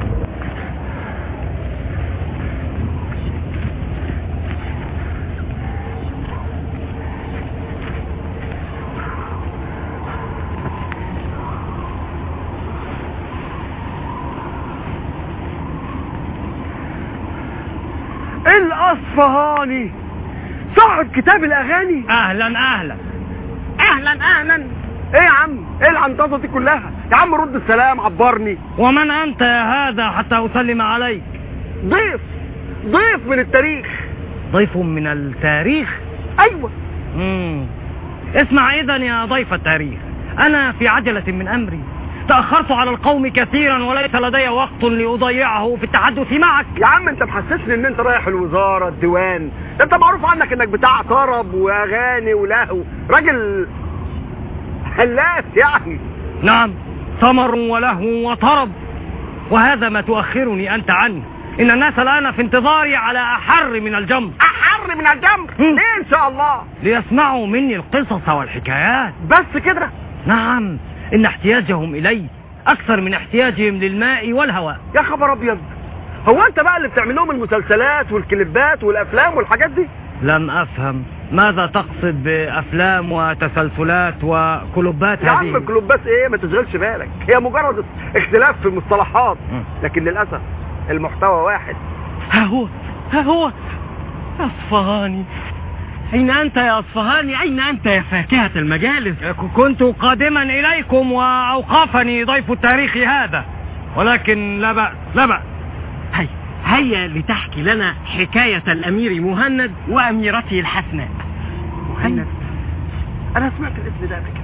الأصفهاني صاحب كتاب الأغاني اهلا اهلا اهلا اهلا ايه يا عم ايه العنطزة دي كلها يا عم رد السلام عبرني ومن انت يا هذا حتى اسلم عليك ضيف ضيف من التاريخ ضيف من التاريخ ايوه مم. اسمع اذا يا ضيف التاريخ انا في عجلة من امري تأخرت على القوم كثيرا وليس لدي وقت لأضيعه في التحدث معك يا عم انت محسسني ان انت رايح الوزارة الديوان ده انت معروف عنك انك بتاع طرب واغاني ولهو راجل هلاس يعني نعم ثمر ولهو وطرب وهذا ما تؤخرني أنت عنه إن الناس الآن في انتظاري على أحر من الجمر احر من الجمر ليه ان شاء الله ليسمعوا مني القصص والحكايات بس كده نعم إن احتياجهم إلي أكثر من احتياجهم للماء والهواء يا خبر ابيض هو انت بقى اللي بتعمل لهم المسلسلات والكليبات والافلام والحاجات دي لم أفهم ماذا تقصد بأفلام وتسلسلات وكلوبات يا عم هذه الكلوبات ايه ما تشغلش بالك هي مجرد اختلاف في المصطلحات لكن للاسف المحتوى واحد ها هو ها هو أصفهاني أين أنت يا أصفهاني أين أنت يا فاكهة المجالس كنت قادما إليكم وأوقفني ضيف التاريخ هذا ولكن لا بأس لا بأس هيا هيا لتحكي لنا حكاية الأمير مهند وأميرته الحسناء مهند انا سمعت الاسم ده قبل كده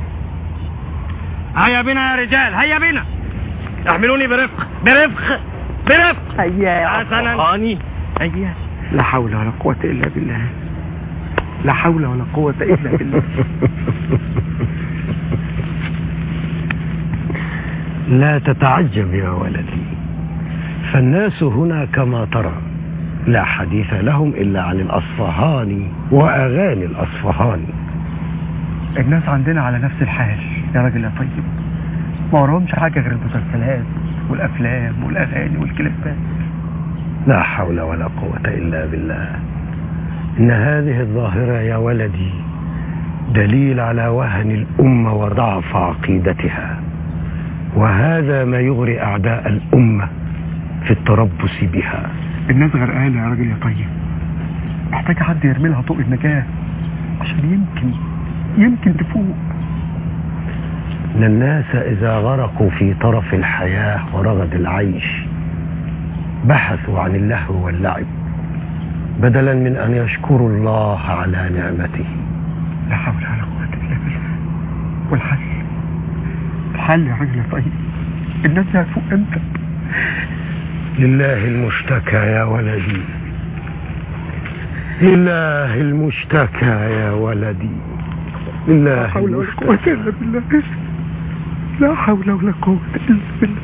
هيا بنا يا رجال هيا بنا احملوني برفق برفق برفق هيا يا حسنا أصفهاني. هيا لا حول ولا قوة الا بالله لا حول ولا قوة الا بالله لا تتعجب يا ولدي فالناس هنا كما ترى لا حديث لهم إلا عن الأصفهاني وأغاني الأصفهاني الناس عندنا على نفس الحال يا راجل يا طيب ما وراهمش حاجة غير المسلسلات والأفلام والأغاني والكليبات لا حول ولا قوة إلا بالله إن هذه الظاهرة يا ولدي دليل على وهن الأمة وضعف عقيدتها وهذا ما يغري أعداء الأمة في التربص بها الناس غرقانة يا راجل يا طيب محتاجة حد يرمي لها طوق النجاة عشان يمكن يمكن تفوق إن الناس إذا غرقوا في طرف الحياة ورغد العيش بحثوا عن اللهو واللعب بدلا من أن يشكروا الله على نعمته لا حول ولا قوة إلا بالله والحل الحل يا راجل يا طيب الناس هتفوق امتى لله المشتكى يا ولدي لله المشتكى يا ولدي لله لا حول ولا المشتكى قوة إلا بالله لا حول ولا قوة إلا بالله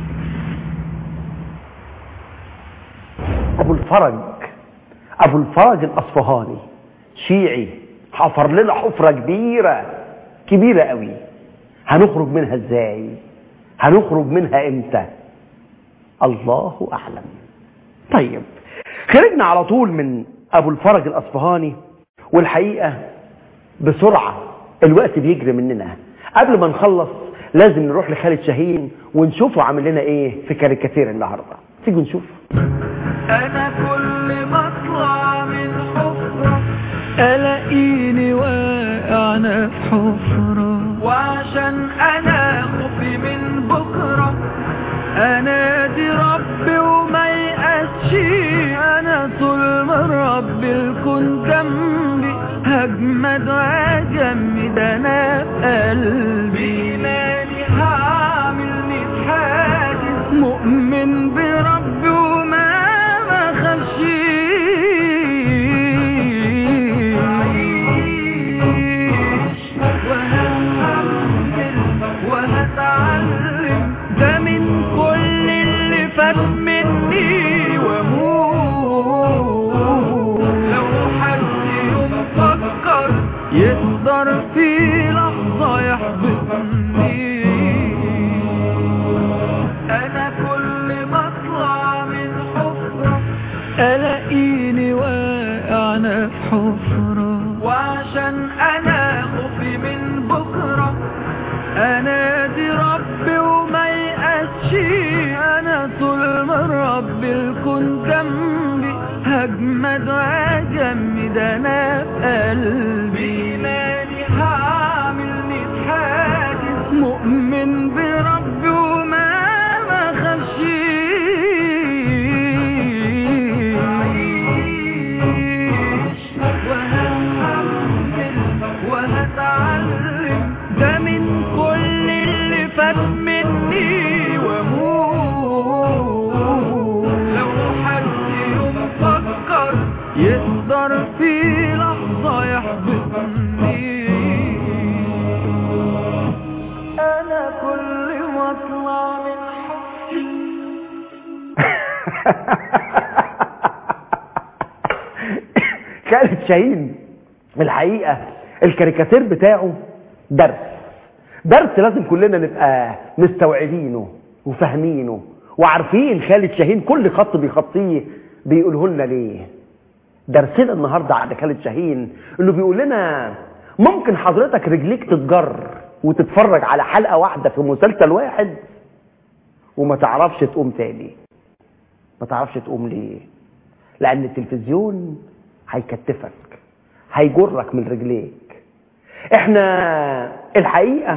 أبو الفرج أبو الفرج الأصفهاني شيعي حفر لنا حفرة كبيرة كبيرة قوي هنخرج منها ازاي هنخرج منها امتى الله اعلم طيب خرجنا على طول من ابو الفرج الاصفهاني والحقيقة بسرعة الوقت بيجري مننا قبل ما نخلص لازم نروح لخالد شاهين ونشوفه عامل لنا ايه في كاريكاتير النهارده تيجوا نشوف انا كل ما اطلع من حفرة الاقيني واقع أنا في حفرة وعشان انا خوفي من بكرة انادي ربي وما يقاسش انا طول ما ربي الكون جنبي هجمد واجمد انا في قلبي مالي هعملني في حاجز مؤمن بربي وما ما خافش وهكمل وهتعلم ده من كل اللي فات مني واموت لو حد يوم فكر يقدر في لحظة يحبطني انا كل ما اطلع من حفرة الاقيني واقع أنا في حفرة وعشان انا خوفي من بكرة انادي ربي وما يقاسش انا طول ما ربي الكون جنبي هجمد واجمد انا في قلبي مالي هعملني في حاجز مؤمن بربي وما ما خافش وهكمل وهتعلم ده من كل اللي فات مني واموت لو حد يوم فكر يقدر في لحظة يحبطني انا كل ما اطلع من خالد شاهين الحقيقة الكاريكاتير بتاعه درس درس لازم كلنا نبقى مستوعبينه وفاهمينه وعارفين خالد شاهين كل خط بيخطيه بيقوله لنا ليه درسنا النهاردة عند خالد شاهين انه بيقول لنا ممكن حضرتك رجليك تتجر وتتفرج على حلقة واحدة في مسلسل واحد وما تعرفش تقوم تاني ما تعرفش تقوم ليه لان التلفزيون هيكتفك هيجرك من رجليك احنا الحقيقة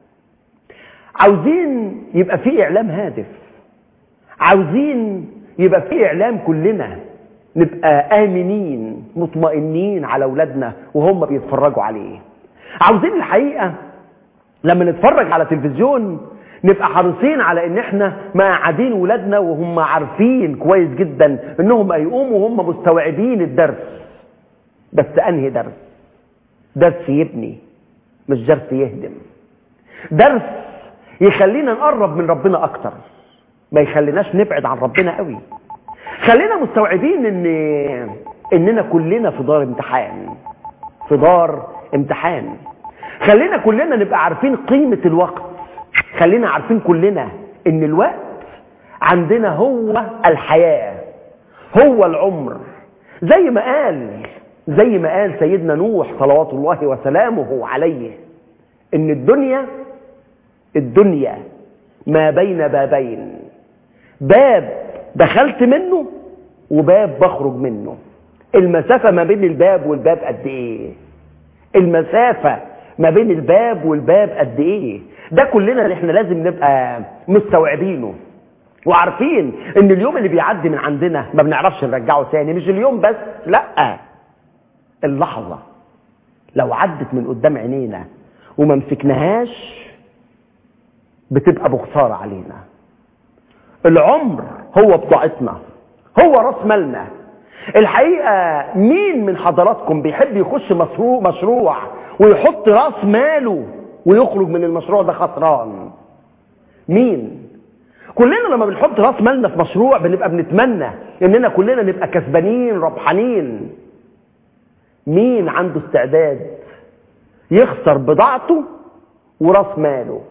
عاوزين يبقى في اعلام هادف عاوزين يبقى في اعلام كلنا نبقى امنين مطمئنين على اولادنا وهم بيتفرجوا عليه عاوزين الحقيقة لما نتفرج على تلفزيون نبقى حريصين على ان احنا مقعدين ولادنا وهم عارفين كويس جدا انهم هيقوموا وهم مستوعبين الدرس بس انهي درس درس يبني مش درس يهدم درس يخلينا نقرب من ربنا اكتر ما يخليناش نبعد عن ربنا قوي خلينا مستوعبين ان اننا كلنا في دار امتحان في دار امتحان خلينا كلنا نبقى عارفين قيمة الوقت خلينا عارفين كلنا ان الوقت عندنا هو الحياة هو العمر زي ما قال زي ما قال سيدنا نوح صلوات الله وسلامه عليه ان الدنيا الدنيا ما بين بابين باب دخلت منه وباب بخرج منه المسافة ما بين الباب والباب قد ايه المسافة ما بين الباب والباب قد ايه ده كلنا اللي احنا لازم نبقى مستوعبينه وعارفين ان اليوم اللي بيعدي من عندنا ما بنعرفش نرجعه تاني مش اليوم بس لا اللحظة لو عدت من قدام عينينا وما مسكناهاش بتبقى بخسارة علينا العمر هو بضاعتنا هو راس مالنا الحقيقة مين من حضراتكم بيحب يخش مشروع, مشروع ويحط راس ماله ويخرج من المشروع ده خسران مين كلنا لما بنحط راس مالنا في مشروع بنبقى بنتمنى اننا كلنا نبقى كسبانين ربحانين مين عنده استعداد يخسر بضاعته وراس ماله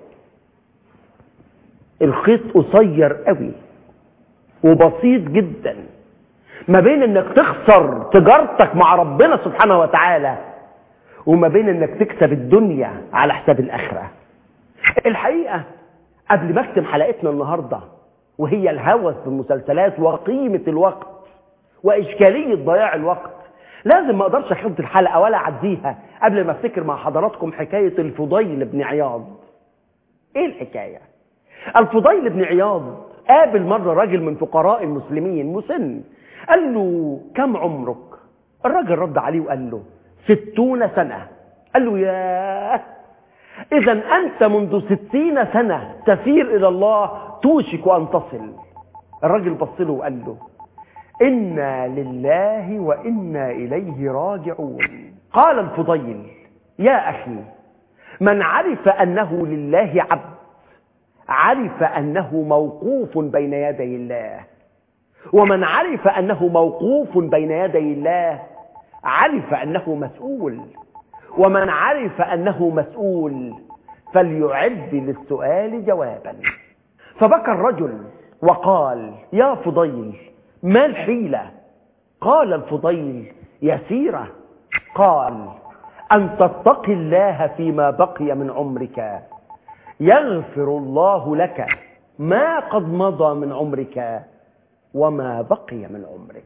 الخيط قصير قوي وبسيط جدا ما بين انك تخسر تجارتك مع ربنا سبحانه وتعالى وما بين انك تكسب الدنيا على حساب الاخره الحقيقه قبل ما اختم حلقتنا النهارده وهي الهوس بالمسلسلات وقيمه الوقت واشكاليه ضياع الوقت لازم ما اقدرش اختم الحلقه ولا اعديها قبل ما افتكر مع حضراتكم حكايه الفضيل بن عياض ايه الحكايه الفضيل بن عياض قابل مره راجل من فقراء المسلمين مسن قال له كم عمرك الراجل رد عليه وقال له ستون سنة قال له ياه إذا أنت منذ ستين سنة تسير إلى الله توشك أن تصل الراجل بص له وقال له إنا لله وإنا إليه راجعون قال الفضيل يا أخي من عرف أنه لله عبد عرف أنه موقوف بين يدي الله ومن عرف أنه موقوف بين يدي الله عرف أنه مسؤول ومن عرف أنه مسؤول فليعد للسؤال جوابا فبكى الرجل وقال يا فضيل ما الحيلة قال الفضيل يسيرة قال أن تتقي الله فيما بقي من عمرك يغفر الله لك ما قد مضى من عمرك وما بقي من عمرك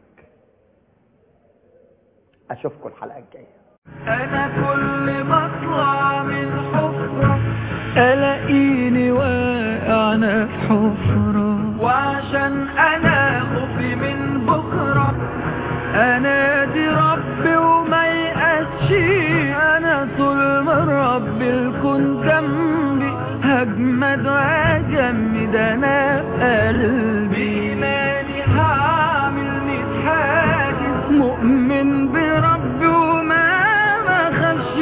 أشوفكم الحلقة الجاية انا كل ما اطلع من حفرة الاقيني واقع أنا في حفرة وعشان انا خوفي من بكرة انادي ربي وما يقاسش انا طول ما ربي الكون جنبي هجمد واجمد انا قلبي ايماني هعمل ميت حاجز مؤمن بربي وما ما خافش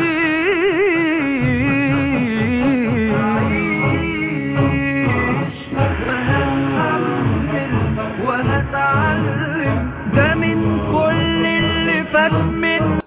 وهتحمل وهتعلم